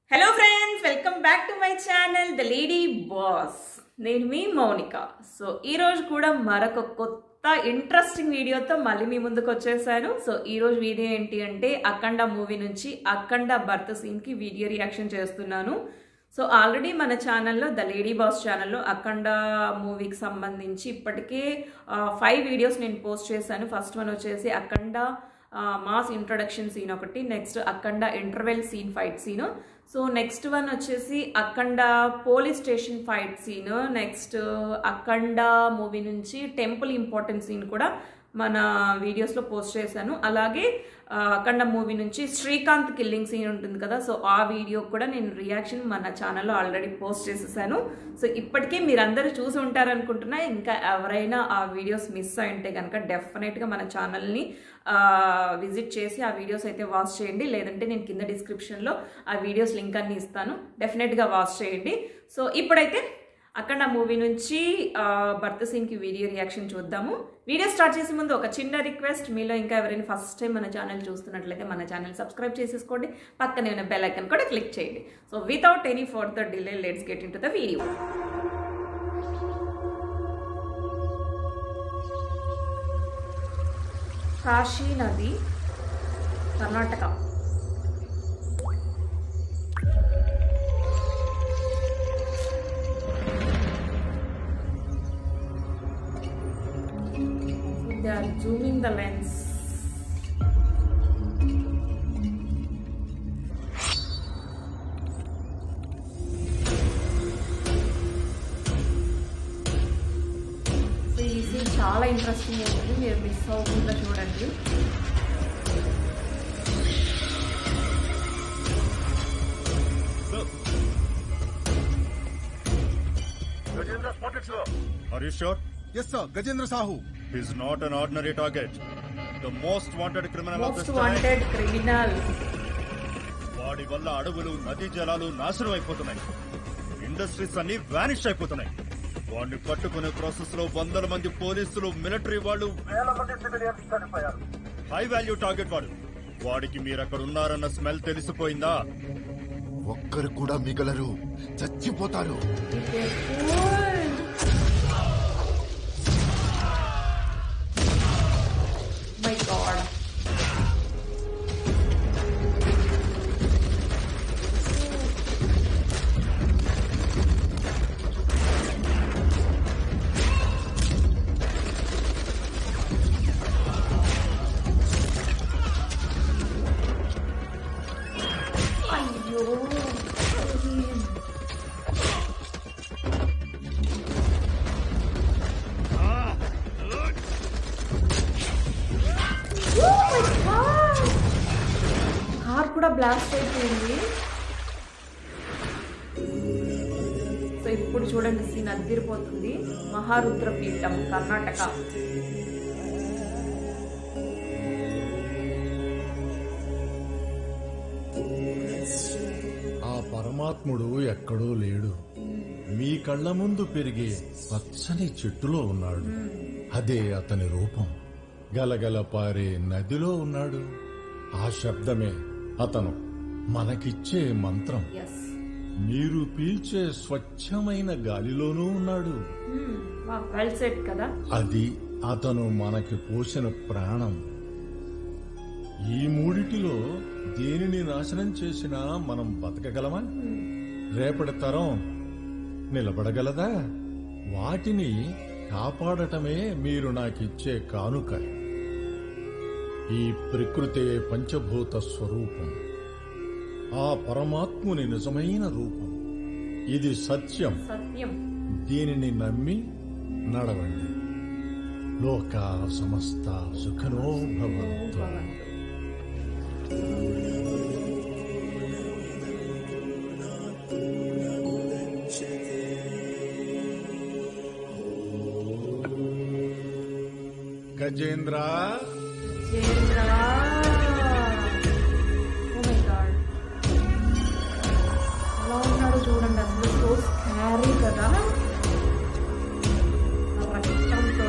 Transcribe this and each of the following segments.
Hello friends welcome back to my channel the lady boss నేను మీ Mounika so ఈ రోజు కూడా మరొక కొత్త ఇంట్రెస్టింగ్ వీడియోతో మళ్ళీ మీ ముందుకు వచ్చేసాను సో ఈ రోజు వీడియో ఏంటి అంటే అఖండ మూవీ నుంచి అఖండ భర్త సీన్కి వీడియో రియాక్షన్ చేస్తున్నాను సో ఆల్రెడీ మన ఛానల్లో ద లేడీ బాస్ ఛానల్లో అఖండ మూవీకి సంబంధించి ఇప్పటికే ఫైవ్ వీడియోస్ నేను పోస్ట్ చేశాను ఫస్ట్ వన్ వచ్చేసి అఖండ మాస్ ఇంట్రొడక్షన్ సీన్ ఒకటి next Akhanda interval scene fight scene so next one వచ్చేసి Akhanda police station fight scene next Akhanda movie నుంచి టెంపుల్ ఇంపార్టెంట్ సీన్ కూడా మన వీడియోస్లో పోస్ట్ చేశాను అలాగే ఆ, అఖండ మూవీ నుంచి శ్రీకాంత్ కిల్లింగ్ సీన్ ఉంటుంది కదా సో ఆ వీడియో కూడా నేను రియాక్షన్ మన ఛానల్లో ఆల్రెడీ పోస్ట్ చేసేసాను సో ఇప్పటికే మీరందరూ చూసి ఉంటారనుకుంటున్నా ఇంకా ఎవరైనా ఆ వీడియోస్ మిస్ అయింటే కనుక డెఫినెట్గా మన ఛానల్ని విజిట్ చేసి ఆ వీడియోస్ అయితే వాచ్ చేయండి లేదంటే నేను కింద డిస్క్రిప్షన్లో ఆ వీడియోస్ లింక్ అన్ని ఇస్తాను డెఫినెట్గా వాచ్ చేయండి సో ఇప్పుడైతే అక్కడ మూవీ నుంచి ఆ, భర్త సీన్కి వీడియో రియాక్షన్ చూద్దాము వీడియో స్టార్ట్ చేసే ముందు ఒక చిన్న రిక్వెస్ట్ మీలో ఇంకా ఎవరైనా ఫస్ట్ టైం మన ఛానల్ చూస్తున్నట్లయితే మన ఛానల్ సబ్స్క్రైబ్ చేసేసుకోండి పక్కనే ఉన్న బెల్ ఐకన్ కూడా క్లిక్ చేయండి so without any further delay let's get into the video Kashi నది Karnataka So they are zooming the lens. So ఈ సీన్ చాలా ఇంట్రెస్టింగ్ ఉంటుంది మీరు మిస్ అవ్వకుండా చూడండి Gajendra spotted, sir. Are you sure? Yes, sir. Gajendra Sahu. He's not an ordinary target. The most wanted criminal of most this time. Wanted criminal వాడి వల్ల అడవులు నదీ జలాలు నాశనం అయిపోతున్నాయి ఇండస్ట్రీస్ అన్ని వానిష్ అయిపోతున్నాయి వాడిని పట్టుకునే ప్రాసెస్ లో వందల మంది పోలీసులు మిలిటరీ వాళ్ళు వేల మంది సివిలియన్స్ చనిపోయారు హై వాల్యూ టార్గెట్ వాడు వాడికి మీరు అక్కడ ఉన్నారన్న స్మెల్ తెలిసిపోయిందా ఒక్కరు కూడా మిగలరు చచ్చిపోతారు మై గాడ్ అయ్యో కార్ కూడా బ్లాస్ట్ అయిపోయింది సో ఇప్పుడు చూడండి సీన్ అద్దిరిపోతుంది మహారుద్ర పీఠం కర్ణాటక ఆ పరమాత్ముడు ఎక్కడో లేడు మీ కళ్ళ ముందు పెరిగే పచ్చని చెట్టులో ఉన్నాడు అదే అతని రూపం గలగల పారే నదిలో ఉన్నాడు ఆ శబ్దమే అతను మనకిచ్చే మంత్రం ఎస్ మీరు పీల్చే స్వచ్ఛమైన గాలిలోనూ ఉన్నాడు వెల్ సెట్ కదా అది అతను మనకి పోసిన ప్రాణం ఈ మూడిటిలో దేనిని నాశనం చేసినా మనం బతకగలమా రేపటి తరం నిలబడగలదా వాటిని కాపాడటమే మీరు నాకిచ్చే కానుక ఈ ప్రకృతే పంచభూత స్వరూపం ఆ పరమాత్ముని నిజమైన రూపం ఇది సత్యం సత్యం దీనిని నమ్మి నడవండి లోక సమస్త సుఖనో భవంతు భవంతు. గజేంద్ర జేంద్ర ఓ మై గాడ్ ఎలా ఉన్నాడో చూడండి అసలు సో స్కారీ కదా ఆ రక్తంతో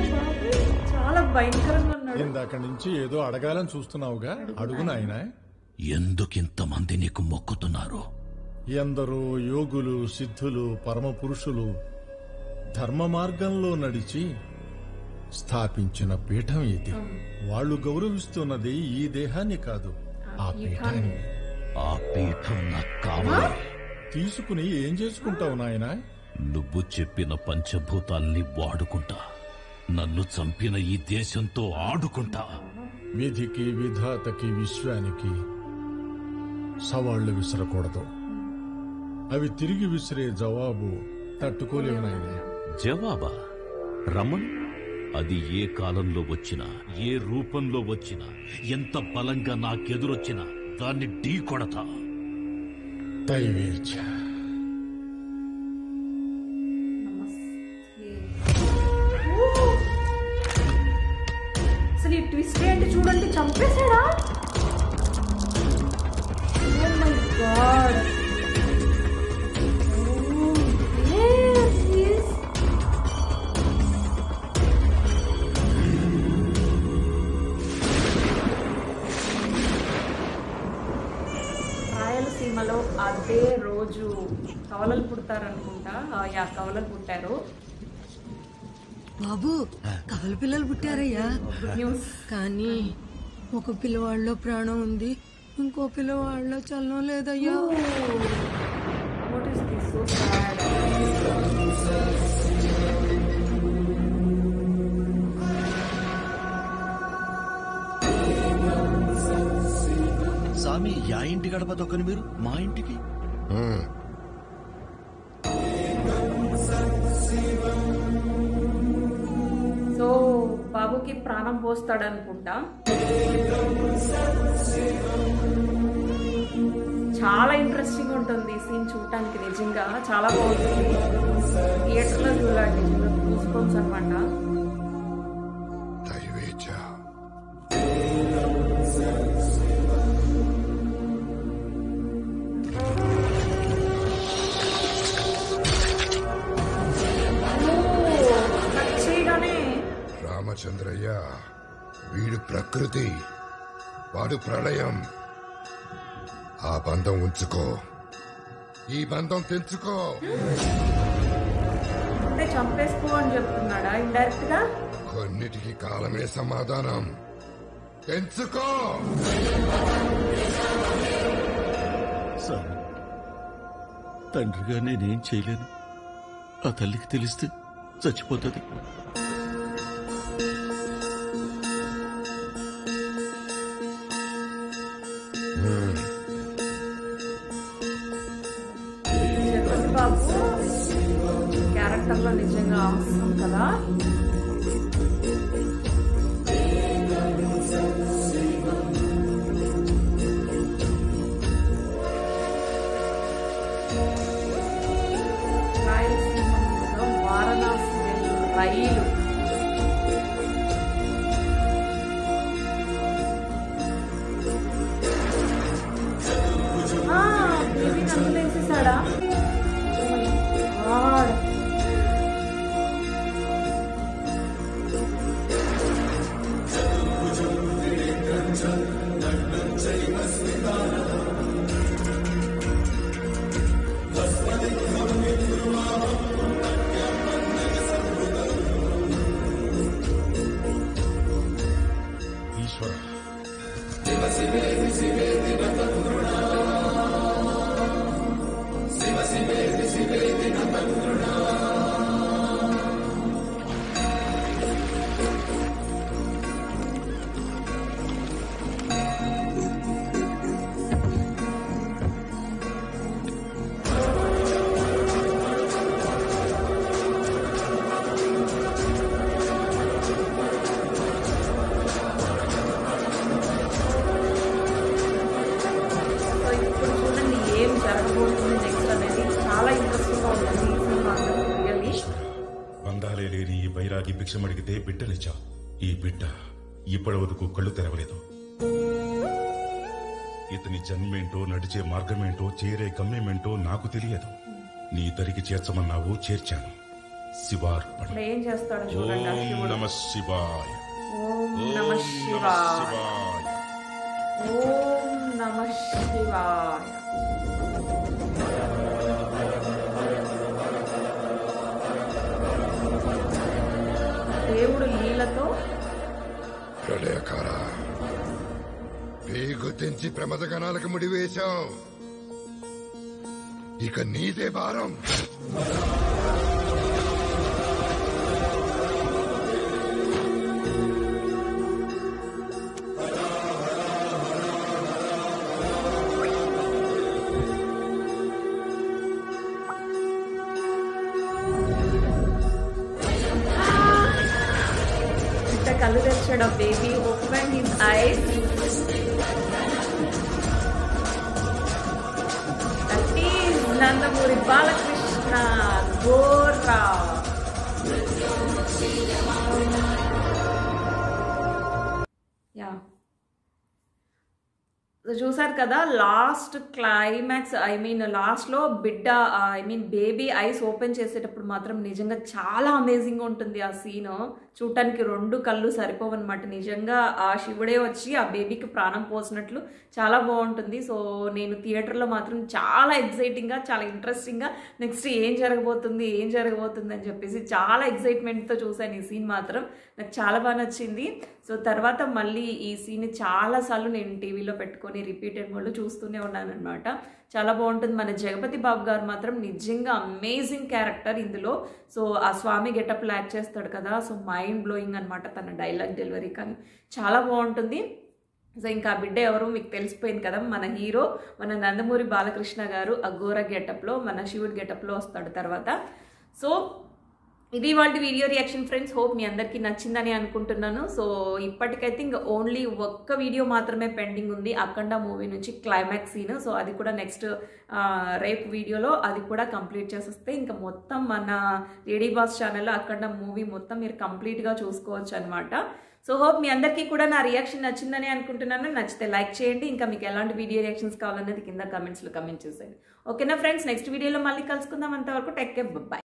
చాలా భయంకరంగా ఉన్నాడు ఇందాక నుంచి ఏదో అడగాలని చూస్తున్నావుగా అడుగు నాయనా ఎందుకింతమంది నీకు మొక్కుతున్నారు ఎందరో యోగులు సిద్ధులు పరమపురుషులు ధర్మ మార్గంలో నడిచి స్థాపించిన పీఠం ఇది వాళ్ళు గౌరవిస్తున్నది ఈ దేహాన్ని కాదు ఆ పీఠాన్ని ఆ పీఠం నాకు కావాలి తీసుకుని ఏం చేసుకుంటావు నాయనా నువ్వు చెప్పిన పంచభూతాల్ని వాడుకుంటా నన్ను చంపిన ఈ దేశంతో ఆడుకుంటా విధికి విధాతకి విశ్వానికి సవాళ్లు విసరకూడదు అవి తిరిగి విసిరే జవాబు తట్టుకోలేవు నాయనా జవాబా రమణ్ అది ఏ కాలంలో వచ్చినా ఏ రూపంలో వచ్చినా ఎంత బలంగా నాకెదురొచ్చినా దాన్ని ఢీ కొడతా దైవేచ్ఛ నమస్తే ఓ! అసలు ఈ ట్విస్ట్ ఏంటి చూడండి చంపేశాడా Oh my God. Oh, there he is. రాయలసీమలో అదే రోజు కవలలు పుడతారనుకుంటా ఆ, యా కవలలు పుట్టారు బాబు కవల పిల్లలు పుట్టారయ్యా గుడ్ న్యూస్ కానీ ఒక పిల్లవాడిలో ప్రాణం ఉంది ఇంకో పిల్లవాడిలో చలనం లేదయ్యా what is this so sad స్వామి యా ఇంటి గడప తొక్కని మీరు మా ఇంటికి సో బాబుకి ప్రాణం పోస్తాడనుకుంటా చాలా ఇంట్రెస్టింగ్ ఉంటుంది ఈ సీన్ చూడటానికి నిజంగా చాలా బాగుంటుంది థియేటర్లో చూడాలి నిజంగా చూసుకోవచ్చు అనమాట దైవేచ్ఛ చేయగానే రామచంద్రయ్య వీడు ప్రకృతి వాడు ప్రళయం ఆ బంధం ఉంచుకో ఈ బంధం తెంచుకో అంటే చంపేసుకో అని చెప్తున్నాడా ఇండైరెక్ట్ గా కొన్నిటికి కాలమే సమాధానం తెంచుకో స్వామి తండ్రిగా నేనేం చేయలేను ఆ తల్లికి తెలిస్తే చచ్చిపోతుంది జగపతి బాబు క్యారెక్టర్ లో నిజంగా అవసరం కదా రాయలసీమ మీదుగా వారణాసి వెళ్ళు రైలు ఆ, బేబీని అందులో వేసేసాడా Oh my God. Eshwara so ఇప్పుడు చూడండి ఏం జరగబోతుంది నెక్స్ట్ అనేది చాలా ఇంట్రెస్టింగ్ గా ఉంటుంది ఈ సినిమా రియల్లీ బంధాలే లేని ఈ బైరాగి భిక్షమడిగితే బిడ్డనిచ్చా ఈ బిడ్డ ఇప్పటి వరకు కళ్ళు తెరవలేదు ఇతని జన్మేంటో నడిచే మార్గమేంటో చేరే గమ్యమేంటో నాకు తెలియదు నీ దరికి చేర్చమన్నావు చేర్చాను శివార్పణ ఇప్పుడు ఏం చేస్తాడో చూడండి ఆ ఓం శివుడు నమ శివాయ ఓం ఓం నమ నమ శివాయ శివాయ ఓం నమ నమ శివాయ దేవుడు లీలతో ప్రళయకార పేగు తెంచి ప్రమదగణాలకు ముడివేశాం ఇక నీదే భారం ఇంత కళ్ళు తెచ్చాడు baby open his eyes that is Nandamuri Balakrishna గోరా యా చూసారు కదా లాస్ట్ క్లైమాక్స్ ఐ మీన్ లాస్ట్లో బిడ్డ I mean baby eyes open చేసేటప్పుడు మాత్రం నిజంగా చాలా అమేజింగ్ ఉంటుంది ఆ సీన్ చూడటానికి రెండు కళ్ళు సరిపోవన్నమాట నిజంగా ఆ శివుడే వచ్చి ఆ బేబీకి ప్రాణం పోసినట్లు చాలా బాగుంటుంది సో నేను థియేటర్లో మాత్రం చాలా ఎగ్జైటింగ్గా చాలా ఇంట్రెస్టింగ్గా నెక్స్ట్ ఏం జరగబోతుంది ఏం జరగబోతుంది అని చెప్పేసి చాలా ఎగ్జైట్మెంట్తో చూశాను ఈ సీన్ మాత్రం నాకు చాలా బాగా నచ్చింది సో తర్వాత మళ్ళీ ఈ సీన్ చాలాసార్లు నేను టీవీలో పెట్టుకొని రిపీటెడ్ మోడ్లో చూస్తూనే ఉన్నాను అనమాట చాలా బాగుంటుంది మన జగపతి బాబు గారు మాత్రం నిజంగా అమేజింగ్ క్యారెక్టర్ ఇందులో సో ఆ స్వామి గెటప్లో యాక్ట్ చేస్తాడు కదా సో మైండ్ బ్లోయింగ్ అనమాట తన డైలాగ్ డెలివరీ కానీ చాలా బాగుంటుంది సో ఇంకా ఆ బిడ్డ ఎవరు మీకు తెలిసిపోయింది కదా మన హీరో మన నందమూరి బాలకృష్ణ గారు అఘోర గెటప్లో మన శివుడి గెటప్లో వస్తాడు తర్వాత సో ఇది వాళ్ళ వీడియో రియాక్షన్ ఫ్రెండ్స్ హోప్ మీ అందరికీ నచ్చిందని అనుకుంటున్నాను సో ఇప్పటికైతే ఇంకా ఓన్లీ ఒక్క వీడియో మాత్రమే పెండింగ్ ఉంది అఖండ మూవీ నుంచి క్లైమాక్స్ సీన్ సో అది కూడా నెక్స్ట్ రేపు వీడియోలో అది కూడా కంప్లీట్ చేసేస్తే ఇంకా మొత్తం మన లేడీ బాస్ ఛానల్లో అఖండ మూవీ మొత్తం మీరు కంప్లీట్గా చూసుకోవచ్చు అనమాట సో హోప్ మీ అందరికీ కూడా నా రియాక్షన్ నచ్చిందని అనుకుంటున్నాను నచ్చితే లైక్ చేయండి ఇంకా మీకు ఎలాంటి వీడియో రియాక్షన్స్ కావాలనేది కింద కమెంట్స్లో కమెంట్ చేసేయండి ఓకేనా ఫ్రెండ్స్ నెక్స్ట్ వీడియోలో మళ్ళీ కలుసుకుందాం అంతవరకు టెక్ కేర్ బాయ్